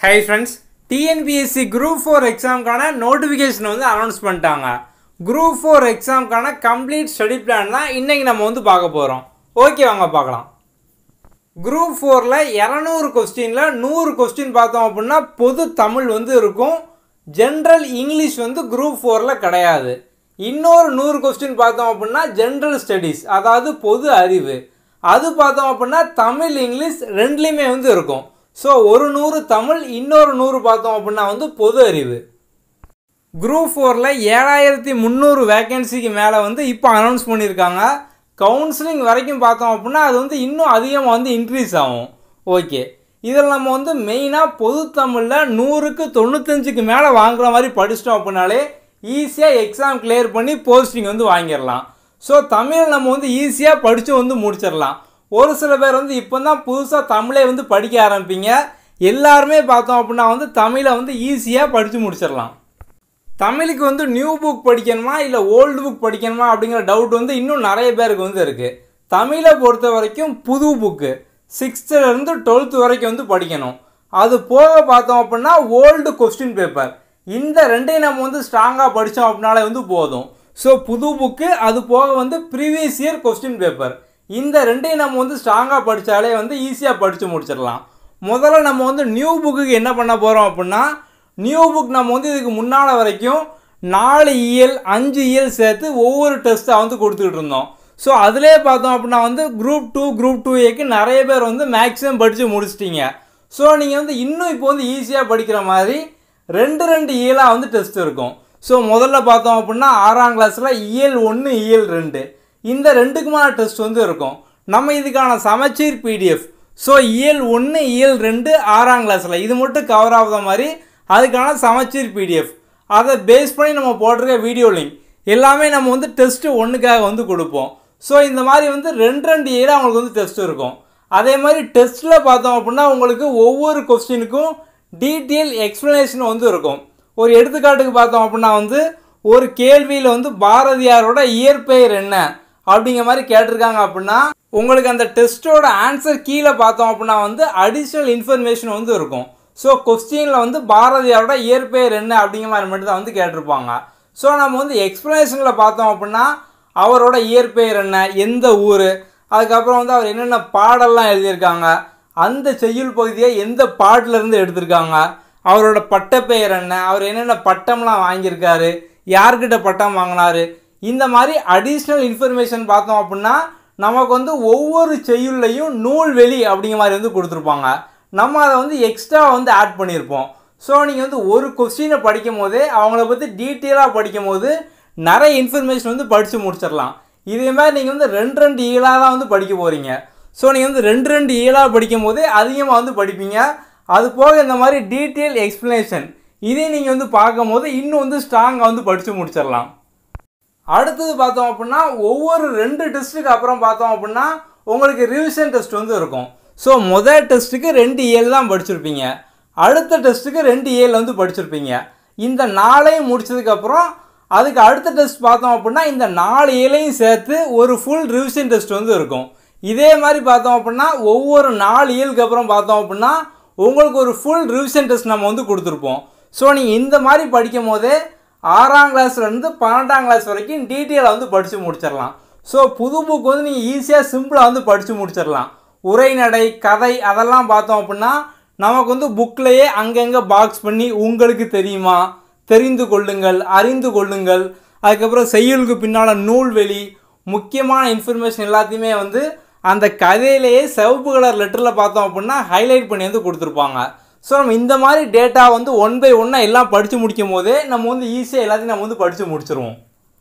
high friends TNPSC group four எக்ஸாமுக்கான notification வந்து announce பண்ணிட்டாங்க குரூப் ஃபோர் எக்ஸாமுக்கான கம்ப்ளீட் ஸ்டடி பிளான் தான் இன்றைக்கி நம்ம வந்து பார்க்க போகிறோம் ஓகே வாங்க பார்க்கலாம் குரூப் ஃபோரில் இரநூறு கொஸ்டினில் நூறு கொஸ்டின் பார்த்தோம் அப்படின்னா பொது தமிழ் வந்து இருக்கும் ஜென்ரல் இங்கிலீஷ் வந்து குரூப் ஃபோரில் கிடையாது இன்னொரு நூறு கொஸ்டின் பார்த்தோம் அப்படின்னா ஜென்ரல் ஸ்டடீஸ் அதாவது பொது அறிவு அது பார்த்தோம் அப்படின்னா தமிழ் இங்கிலீஷ் ரெண்டுலேயுமே வந்து இருக்கும் ஸோ ஒரு நூறு தமிழ் இன்னொரு நூறு பார்த்தோம் அப்படின்னா வந்து பொது அறிவு குரூப் ஃபோரில் ஏழாயிரத்தி முந்நூறு வேகன்சிக்கு மேலே வந்து இப்போ அனௌன்ஸ் பண்ணியிருக்காங்க கவுன்சிலிங் வரைக்கும் பார்த்தோம் அப்படின்னா அது வந்து இன்னும் அதிகமாக வந்து இன்க்ரீஸ் ஆகும் ஓகே இதில் நம்ம வந்து மெயினாக பொது தமிழில் நூறுக்கு தொண்ணூத்தஞ்சுக்கு மேலே வாங்குற மாதிரி படிச்சிட்டோம் அப்படின்னாலே ஈஸியாக எக்ஸாம் கிளியர் பண்ணி போஸ்டிங் வந்து வாங்கிடலாம் ஸோ தமிழ் நம்ம வந்து ஈஸியாக படித்து வந்து முடிச்சிடலாம் ஒரு சில பேர் வந்து இப்போ தான் புதுசாக தமிழை வந்து படிக்க ஆரம்பிப்பீங்க எல்லாருமே பார்த்தோம் அப்படின்னா வந்து தமிழை வந்து ஈஸியாக படித்து முடிச்சிடலாம் தமிழுக்கு வந்து நியூ புக் படிக்கணுமா இல்லை ஓல்டு புக் படிக்கணுமா அப்படிங்கிற டவுட் வந்து இன்னும் நிறைய பேருக்கு வந்து இருக்குது தமிழை பொறுத்த வரைக்கும் புது புக்கு சிக்ஸ்த்துலேருந்து டுவெல்த்து வரைக்கும் வந்து படிக்கணும் அது போக பார்த்தோம் அப்படின்னா ஓல்டு கொஸ்டின் பேப்பர் இந்த ரெண்டையும் நம்ம வந்து ஸ்ட்ராங்காக படித்தோம் அப்படின்னாலே வந்து போதும் ஸோ புது புக்கு அது போக வந்து ப்ரீவியஸ் இயர் கொஸ்டின் பேப்பர் இந்த ரெண்டையும் நம்ம வந்து ஸ்ட்ராங்காக படித்தாலே வந்து ஈஸியாக படித்து முடிச்சிடலாம் முதல்ல நம்ம வந்து நியூ புக்குக்கு என்ன பண்ண போகிறோம் அப்படின்னா நியூ புக் நம்ம வந்து இதுக்கு முன்னால் வரைக்கும் நாலு இயல் அஞ்சு இயல் சேர்த்து ஒவ்வொரு டெஸ்ட்டாக வந்து கொடுத்துக்கிட்டு இருந்தோம் ஸோ அதிலே பார்த்தோம் அப்படின்னா வந்து குரூப் டூ குரூப் டூ ஏக்கு நிறைய பேர் வந்து மேக்ஸிமம் படித்து முடிச்சிட்டிங்க ஸோ நீங்கள் வந்து இன்னும் இப்போ வந்து ஈஸியாக படிக்கிற மாதிரி ரெண்டு ரெண்டு இயலாக வந்து டெஸ்ட் இருக்கும் ஸோ முதல்ல பார்த்தோம் அப்படின்னா ஆறாம் கிளாஸில் இயல் ஒன்று இயல் ரெண்டு இந்த ரெண்டுக்குமான டெஸ்ட் வந்து இருக்கும் நம்ம இதுக்கான சமச்சீர் பிடிஎஃப் ஸோ இயல் ஒன்று இயல் ரெண்டு ஆறாம் கிளாஸில் இது மட்டும் கவர் ஆகாத மாதிரி அதுக்கான சமச்சீர் பிடிஎஃப் அதை பேஸ் பண்ணி நம்ம போட்டிருக்க வீடியோ லிங்க் எல்லாமே நம்ம வந்து டெஸ்ட்டு ஒன்றுக்காக வந்து கொடுப்போம் ஸோ இந்த மாதிரி வந்து ரெண்டு ரெண்டு இயராக அவங்களுக்கு வந்து டெஸ்ட் இருக்கும் அதே மாதிரி டெஸ்ட்டில் பார்த்தோம் அப்படின்னா உங்களுக்கு ஒவ்வொரு கொஸ்டினுக்கும் டீட்டெயில் எக்ஸ்ப்ளனேஷன் வந்து இருக்கும் ஒரு எடுத்துக்காட்டுக்கு பார்த்தோம் அப்படின்னா வந்து ஒரு கேள்வியில் வந்து பாரதியாரோட இயற்பெயர் என்ன அப்படிங்கிற மாதிரி கேட்டிருக்காங்க அப்படின்னா உங்களுக்கு அந்த டெஸ்ட்டோட ஆன்சர் கீழே பார்த்தோம் அப்படின்னா வந்து அடிஷ்னல் இன்ஃபர்மேஷன் வந்து இருக்கும் ஸோ கொஸ்டினில் வந்து பாரதியாரோட இயற்பெயர் என்ன அப்படிங்கிற மாதிரி மட்டும் தான் வந்து கேட்டிருப்பாங்க ஸோ நம்ம வந்து எக்ஸ்ப்ளனேஷனில் பார்த்தோம் அப்படின்னா அவரோட இயற்பெயர் என்ன எந்த ஊர் அதுக்கப்புறம் வந்து அவர் என்னென்ன பாடல்லாம் எழுதியிருக்காங்க அந்த செய்யுள் பகுதியை எந்த பாட்டிலேருந்து எடுத்திருக்காங்க அவரோட பட்டப்பெயர் என்ன அவர் என்னென்ன பட்டம்லாம் வாங்கியிருக்காரு யார்கிட்ட பட்டம் வாங்கினாரு இந்த மாதிரி அடிஷ்னல் இன்ஃபர்மேஷன் பார்த்தோம் அப்படின்னா நமக்கு வந்து ஒவ்வொரு செய்யுள்ளையும் நூல்வெளி அப்படிங்கிற மாதிரி வந்து கொடுத்துருப்பாங்க நம்ம அதை வந்து எக்ஸ்ட்ரா வந்து ஆட் பண்ணியிருப்போம் ஸோ நீங்கள் வந்து ஒரு கொஸ்டினை படிக்கும் போதே அவங்கள பற்றி டீட்டெயிலாக படிக்கும் போது நிறைய இன்ஃபர்மேஷன் வந்து படித்து முடிச்சிடலாம் இதே மாதிரி நீங்கள் வந்து ரெண்டு ரெண்டு ஈழாக தான் வந்து படிக்க போகிறீங்க ஸோ நீங்கள் வந்து ரெண்டு ரெண்டு ஈழாக படிக்கும் போதே அதிகமாக வந்து படிப்பீங்க அது போக இந்த மாதிரி டீட்டெயில் எக்ஸ்ப்ளனேஷன் இதையும் நீங்கள் வந்து பார்க்கும் போது இன்னும் வந்து ஸ்ட்ராங்காக வந்து படித்து முடிச்சிடலாம் அடுத்தது பார்த்தோம் அப்படின்னா ஒவ்வொரு ரெண்டு டெஸ்ட்டுக்கு அப்புறம் பார்த்தோம் அப்படின்னா உங்களுக்கு ரிவிஷன் டெஸ்ட் வந்து இருக்கும் ஸோ முதல் டெஸ்ட்டுக்கு ரெண்டு ஏழு தான் படிச்சிருப்பீங்க அடுத்த டெஸ்ட்டுக்கு ரெண்டு ஏழு வந்து படிச்சிருப்பீங்க இந்த நாளையும் முடிச்சதுக்கப்புறம் அதுக்கு அடுத்த டெஸ்ட் பார்த்தோம் அப்படின்னா இந்த நாலு ஏழையும் சேர்த்து ஒரு ஃபுல் ரிவிஷன் டெஸ்ட் வந்து இருக்கும் இதே மாதிரி பார்த்தோம் அப்படின்னா ஒவ்வொரு நாலு ஏழுக்கு அப்புறம் பார்த்தோம் அப்படின்னா உங்களுக்கு ஒரு ஃபுல் ரிவிஷன் டெஸ்ட் நம்ம வந்து கொடுத்துருப்போம் ஸோ நீங்கள் இந்த மாதிரி படிக்கும் போதே ஆறாம் கிளாஸ்லேருந்து பன்னெண்டாம் கிளாஸ் வரைக்கும் டீட்டெயிலாக வந்து படித்து முடிச்சிடலாம் ஸோ புது புக் வந்து நீங்கள் ஈஸியாக சிம்பிளாக வந்து படித்து முடிச்சிடலாம் உரைநடை கதை அதெல்லாம் பார்த்தோம் அப்படின்னா நமக்கு வந்து புக்லேயே அங்கங்கே பாக்ஸ் பண்ணி உங்களுக்கு தெரியுமா தெரிந்து கொள்ளுங்கள் அறிந்து கொள்ளுங்கள் அதுக்கப்புறம் செய்யுளுக்கு பின்னால் நூல்வெளி முக்கியமான இன்ஃபர்மேஷன் எல்லாத்தையுமே வந்து அந்த கதையிலேயே சிவப்பு கலர் லெட்டரில் பார்த்தோம் அப்படின்னா ஹைலைட் பண்ணி வந்து கொடுத்துருப்பாங்க ஸோ நம்ம இந்த மாதிரி டேட்டா வந்து ஒன் பை ஒன்னாக எல்லாம் படித்து முடிக்கும் போதே நம்ம வந்து ஈஸியாக எல்லாத்தையும் நம்ம வந்து படித்து முடிச்சிருவோம்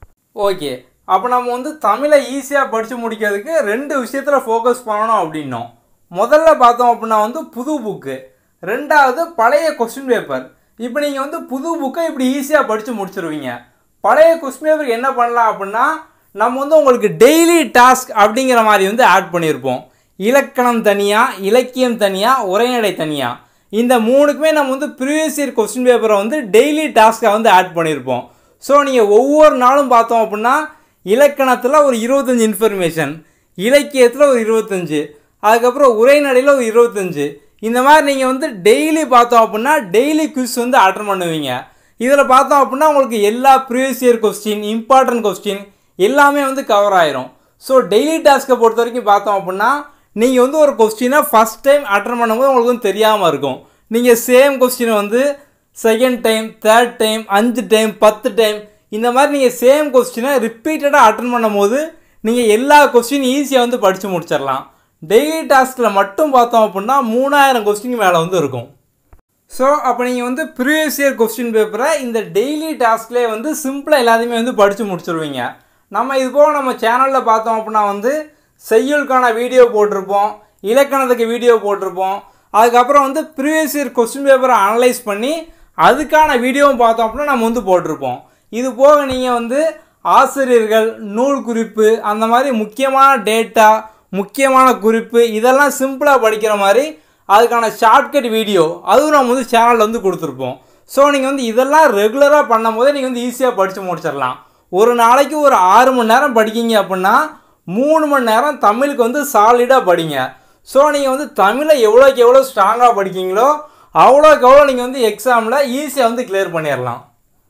ஓகே அப்போ நம்ம வந்து தமிழை ஈஸியாக படித்து முடிக்கிறதுக்கு ரெண்டு விஷயத்தில் ஃபோக்கஸ் பண்ணணும் அப்படின்னோம் முதல்ல பார்த்தோம் அப்படின்னா வந்து புது புக்கு ரெண்டாவது பழைய கொஸ்டின் பேப்பர் இப்போ நீங்கள் வந்து புது புக்கை இப்படி ஈஸியாக படித்து முடிச்சிருவீங்க பழைய கொஸ்டின் பேப்பருக்கு என்ன பண்ணலாம் அப்படின்னா நம்ம வந்து உங்களுக்கு டெய்லி டாஸ்க் அப்படிங்கிற மாதிரி வந்து ஆட் பண்ணியிருப்போம் இலக்கணம் தனியாக இலக்கியம் தனியாக உரைநடை தனியாக இந்த மூணுக்குமே நம்ம வந்து ப்ரீவியஸ் இயர் கொஸ்டின் பேப்பரை வந்து டெய்லி டாஸ்க்காக வந்து ஆட் பண்ணியிருப்போம் ஸோ நீங்கள் ஒவ்வொரு நாளும் பார்த்தோம் அப்படின்னா இலக்கணத்தில் ஒரு இருபத்தஞ்சி இன்ஃபர்மேஷன் இலக்கியத்தில் ஒரு இருபத்தஞ்சு அதுக்கப்புறம் உரைநடையில் ஒரு இருபத்தஞ்சு இந்த மாதிரி நீங்கள் வந்து டெய்லி பார்த்தோம் அப்படின்னா டெய்லி குவிஸ் வந்து அட்டன் பண்ணுவீங்க இதில் பார்த்தோம் அப்படின்னா உங்களுக்கு எல்லா previous year question important question எல்லாமே வந்து கவர் ஆயிரும் ஸோ டெய்லி டாஸ்க்கை பொறுத்த வரைக்கும் பார்த்தோம் அப்படின்னா நீங்கள் வந்து ஒரு கொஸ்டினை ஃபஸ்ட் டைம் அட்டன் பண்ணும்போது உங்களுக்கு வந்து தெரியாமல் இருக்கும் நீங்கள் சேம் கொஸ்டினை வந்து செகண்ட் டைம் தேர்ட் டைம் அஞ்சு டைம் பத்து டைம் இந்த மாதிரி நீங்கள் சேம் கொஸ்டினை ரிப்பீட்டடாக அட்டன் பண்ணும்போது நீங்கள் எல்லா கொஸ்டின் ஈஸியாக வந்து படித்து முடிச்சிடலாம் டெய்லி டாஸ்கில் மட்டும் பார்த்தோம் அப்படின்னா மூணாயிரம் கொஸ்டின் மேலே வந்து இருக்கும் ஸோ அப்போ நீங்கள் வந்து ப்ரீவியஸ் இயர் கொஸ்டின் பேப்பரை இந்த டெய்லி டாஸ்க்லேயே வந்து சிம்பிளாக எல்லாத்தையுமே வந்து படித்து முடிச்சிருவீங்க நம்ம இது போக நம்ம சேனலில் பார்த்தோம் அப்படின்னா வந்து செய்யுளுக்கான வீடியோ போட்டிருப்போம் இலக்கணத்துக்கு வீடியோ போட்டிருப்போம் அதுக்கப்புறம் வந்து ப்ரீவியஸ் இயர் கொஸ்டின் பேப்பரை அனலைஸ் பண்ணி அதுக்கான வீடியோவும் பார்த்தோம் அப்படின்னா நம்ம வந்து போட்டிருப்போம் இது போக நீங்கள் வந்து ஆசிரியர்கள் நூல் குறிப்பு அந்த மாதிரி முக்கியமான டேட்டா முக்கியமான குறிப்பு இதெல்லாம் சிம்பிளாக படிக்கிற மாதிரி அதுக்கான ஷார்ட்கட் வீடியோ அதுவும் நம்ம வந்து சேனலில் வந்து கொடுத்துருப்போம் ஸோ நீங்கள் வந்து இதெல்லாம் ரெகுலராக பண்ணும் போதே நீங்கள் வந்து ஈஸியாக படித்து முடிச்சிடலாம் ஒரு நாளைக்கு ஒரு ஆறு மணி நேரம் படிக்கீங்க அப்படின்னா மூணு மணி நேரம் தமிழுக்கு வந்து சாலிடாக படிங்க ஸோ நீங்கள் வந்து தமிழை எவ்வளோக்கு எவ்வளோ ஸ்ட்ராங்காக படிக்கீங்களோ அவ்வளோக்கு எவ்வளோ நீங்கள் வந்து எக்ஸாமில் ஈஸியாக வந்து கிளியர் பண்ணிடலாம்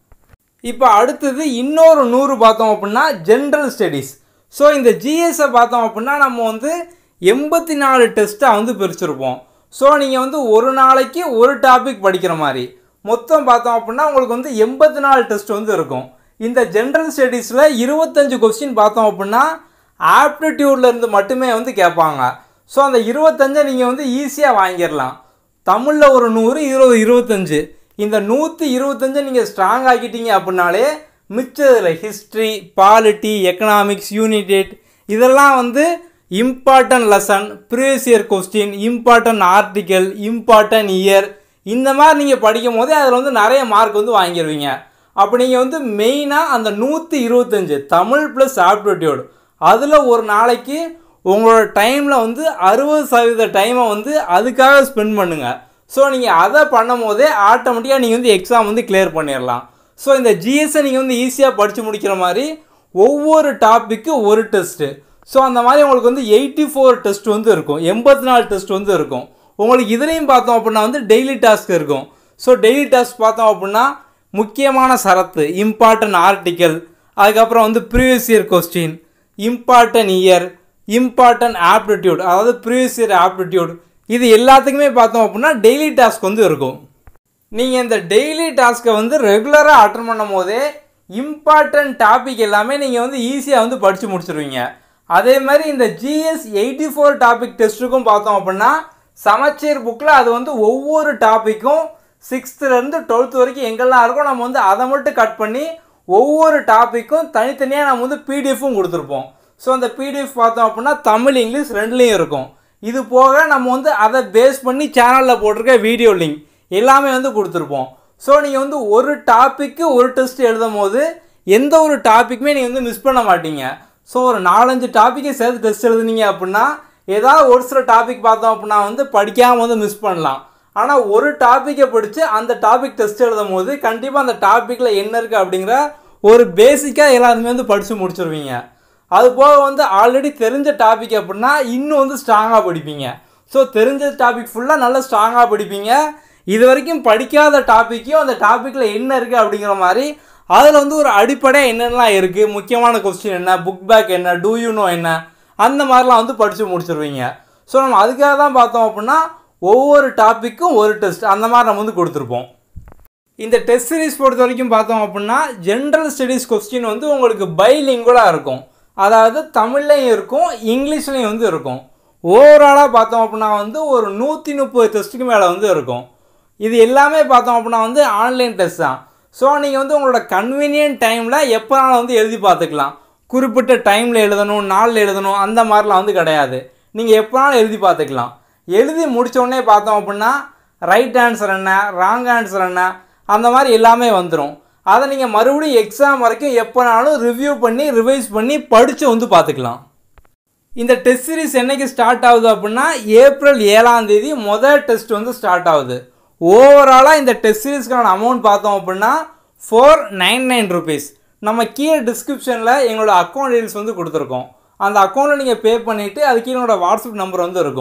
இப்போ அடுத்தது இன்னொரு நூறு பார்த்தோம் அப்படின்னா ஜென்ரல் ஸ்டடீஸ் ஸோ இந்த ஜிஎஸை பார்த்தோம் அப்படின்னா நம்ம வந்து எண்பத்தி நாலு டெஸ்ட்டாக வந்து பிரிச்சிருப்போம் ஸோ நீங்கள் வந்து ஒரு நாளைக்கு ஒரு டாபிக் படிக்கிற மாதிரி மொத்தம் பார்த்தோம் அப்படின்னா உங்களுக்கு வந்து எண்பத்தி நாலு டெஸ்ட் வந்து இருக்கும் இந்த ஜென்ரல் ஸ்டடீஸில் இருபத்தஞ்சு கொஸ்டின் பார்த்தோம் அப்படின்னா ஆப்டிடியூட்ல இருந்து மட்டுமே வந்து கேட்பாங்க ஸோ அந்த இருபத்தஞ்சை நீங்கள் வந்து ஈஸியாக வாங்கிடலாம் தமிழில் ஒரு நூறு இதில் ஒரு இருபத்தஞ்சு இந்த நூற்றி இருபத்தஞ்சை நீங்கள் ஸ்ட்ராங் ஆக்கிட்டீங்க அப்படின்னாலே மிச்சதில் ஹிஸ்ட்ரி பாலிட்டி எக்கனாமிக்ஸ் யூனிடேட் இதெல்லாம் வந்து important lesson previous year question important article important year இந்த மாதிரி நீங்கள் படிக்கும் போதே அதில் வந்து நிறைய மார்க் வந்து வாங்கிடுவீங்க அப்போ நீங்கள் வந்து மெயினாக அந்த நூற்றி இருபத்தஞ்சு தமிழ் ப்ளஸ் ஆப்டிடியூட் அதில் ஒரு நாளைக்கு உங்களோட டைமில் வந்து அறுபது சதவீத டைமை வந்து அதுக்காக ஸ்பெண்ட் பண்ணுங்கள் ஸோ நீங்கள் அதை பண்ணும் போதே ஆட்டோமேட்டிக்காக நீங்கள் வந்து எக்ஸாம் வந்து கிளியர் பண்ணிடலாம் ஸோ இந்த ஜிஎஸ்ஸை நீங்கள் வந்து ஈஸியாக படித்து முடிக்கிற மாதிரி ஒவ்வொரு டாப்பிக்கு ஒரு டெஸ்ட்டு ஸோ அந்த மாதிரி உங்களுக்கு வந்து எயிட்டி ஃபோர் டெஸ்ட் வந்து இருக்கும் எண்பத்தி நாலு டெஸ்ட் வந்து இருக்கும் உங்களுக்கு இதுலேயும் பார்த்தோம் அப்படின்னா வந்து டெய்லி டாஸ்க் இருக்கும் ஸோ டெய்லி டாஸ்க் பார்த்தோம் அப்படின்னா முக்கியமான சரத்து இம்பார்ட்டன்ட் ஆர்டிக்கல் அதுக்கப்புறம் வந்து previous year question important year important aptitude அதாவது ப்ரீவியஸ் இயர் ஆப்டிடியூட் இது எல்லாத்துக்குமே பார்த்தோம் அப்படின்னா டெய்லி டாஸ்க் வந்து இருக்கும் நீங்கள் இந்த டெய்லி டாஸ்க்கை வந்து ரெகுலராக அட்டன் பண்ணும் போதே இம்பார்ட்டன்ட் டாபிக் எல்லாமே நீங்கள் வந்து ஈஸியாக வந்து படித்து முடிச்சிருவீங்க அதே மாதிரி இந்த ஜிஎஸ் எயிட்டி ஃபோர் டாபிக் டெஸ்ட்டுக்கும் பார்த்தோம் அப்படின்னா சமச்சீர் புக்கில் அது வந்து ஒவ்வொரு டாப்பிக்கும் சிக்ஸ்த்துலேருந்து டுவெல்த் வரைக்கும் எங்கெல்லாம் இருக்கோ நம்ம வந்து அதை மட்டும் கட் பண்ணி ஒவ்வொரு டாப்பிக்கும் தனித்தனியாக நம்ம வந்து பிடிஎஃப்பும் கொடுத்துருப்போம் ஸோ அந்த பிடிஎஃப் பார்த்தோம் அப்படின்னா தமிழ் இங்கிலீஷ் ரெண்டுலேயும் இருக்கும் இது போக நம்ம வந்து அதை பேஸ் பண்ணி சேனலில் போட்டிருக்க வீடியோ லிங்க் எல்லாமே வந்து கொடுத்துருப்போம் ஸோ நீங்கள் வந்து ஒரு டாப்பிக்கு ஒரு டெஸ்ட் எழுதும் போது எந்த ஒரு டாப்பிக்குமே நீங்கள் வந்து மிஸ் பண்ண மாட்டீங்க ஸோ ஒரு நாலஞ்சு டாப்பிக்கை சேர்த்து டெஸ்ட் எழுதுனீங்க அப்படின்னா ஏதாவது ஒரு சில டாபிக் பார்த்தோம் அப்படின்னா வந்து படிக்காமல் வந்து மிஸ் பண்ணலாம் ஆனால் ஒரு டாப்பிக்கை படித்து அந்த டாபிக் டெஸ்ட் எழுதும் போது கண்டிப்பாக அந்த டாப்பிக்கில் என்ன இருக்குது அப்படிங்கிற ஒரு பேசிக்காக எல்லாருமே வந்து படித்து முடிச்சிருவீங்க அது போக வந்து ஆல்ரெடி தெரிஞ்ச டாபிக் அப்படின்னா இன்னும் வந்து ஸ்ட்ராங்காக படிப்பீங்க ஸோ தெரிஞ்ச டாபிக் ஃபுல்லாக நல்லா ஸ்ட்ராங்காக படிப்பீங்க இது வரைக்கும் படிக்காத டாப்பிக்கும் அந்த டாப்பிக்கில் என்ன இருக்குது அப்படிங்கிற மாதிரி அதில் வந்து ஒரு அடிப்படையாக என்னென்னலாம் இருக்குது முக்கியமான கொஸ்டின் என்ன புக் பேக் என்ன டூ யூ நோ என்ன அந்த மாதிரிலாம் வந்து படித்து முடிச்சிருவீங்க ஸோ நம்ம அதுக்காக தான் பார்த்தோம் அப்படின்னா ஒவ்வொரு டாப்பிக்கும் ஒரு டெஸ்ட் அந்த மாதிரி நம்ம வந்து கொடுத்துருப்போம் இந்த டெஸ்ட் சீரிஸ் பொறுத்த வரைக்கும் பார்த்தோம் அப்படின்னா ஜென்ரல் ஸ்டடீஸ் கொஸ்டின் வந்து உங்களுக்கு பைலிங்குலாக இருக்கும் அதாவது தமிழ்லையும் இருக்கும் இங்கிலீஷ்லேயும் வந்து இருக்கும் ஓவராலாக பார்த்தோம் அப்படின்னா வந்து ஒரு நூற்றி முப்பது டெஸ்ட்டுக்கு மேலே வந்து இருக்கும் இது எல்லாமே பார்த்தோம் அப்படின்னா வந்து ஆன்லைன் டெஸ்ட் தான் ஸோ நீங்கள் வந்து உங்களோட கன்வீனியன்ட் டைமில் எப்போனாலும் வந்து எழுதி பார்த்துக்கலாம் குறிப்பிட்ட டைமில் எழுதணும் நாளில் எழுதணும் அந்த மாதிரிலாம் வந்து கிடையாது நீங்கள் எப்போனாலும் எழுதி பார்த்துக்கலாம் எழுதி முடிச்ச உடனே பார்த்தோம் அப்படின்னா ரைட் ஆன்சர் என்ன ராங் ஆன்சர் என்ன அந்த மாதிரி எல்லாமே வந்துடும் அதை நீங்கள் மறுபடியும் எக்ஸாம் வரைக்கும் எப்போனாலும் ரிவ்யூ பண்ணி ரிவைஸ் பண்ணி படித்து வந்து பார்த்துக்கலாம் இந்த டெஸ்ட் சீரிஸ் என்னைக்கு ஸ்டார்ட் ஆகுது அப்படின்னா ஏப்ரல் ஏழாம் தேதி முதல் டெஸ்ட் வந்து ஸ்டார்ட் ஆகுது ஓவராலாக இந்த டெஸ்ட் சீரிஸ்க்கான அமௌண்ட் பார்த்தோம் அப்படின்னா ஃபோர் நைன் நைன் ருபீஸ் நம்ம கீழே டிஸ்கிரிப்ஷனில் எங்களோட அக்கௌண்ட் டீல்ஸ் வந்து கொடுத்துருக்கோம் அந்த அக்கௌண்ட்டில் நீங்கள் பே பண்ணிவிட்டு அது கீழே என்னோட வாட்ஸ்அப் நம்பர் வந்து இருக்கும்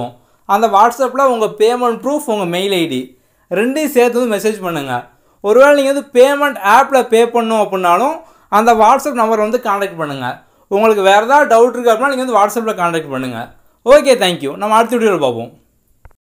அந்த வாட்ஸ்அப்பில் உங்கள் பேமெண்ட் ப்ரூஃப் உங்கள் மெயில் ஐடி ரெண்டையும் சேர்த்து வந்து மெசேஜ் பண்ணுங்கள் ஒருவேளை நீங்கள் வந்து பேமெண்ட் ஆப்பில் பே பண்ணணும் அப்படின்னாலும் அந்த வாட்ஸ்அப் நம்பரை வந்து காண்டாக்ட் பண்ணுங்கள் உங்களுக்கு வேறு ஏதாவது டவுட் இருக்குது அப்படின்னா நீங்கள் வந்து வாட்ஸ்அப்பில் காண்டாக்ட் பண்ணுங்கள் ஓகே தேங்க்யூ நம்ம அடுத்த வீடியோவில் பார்ப்போம்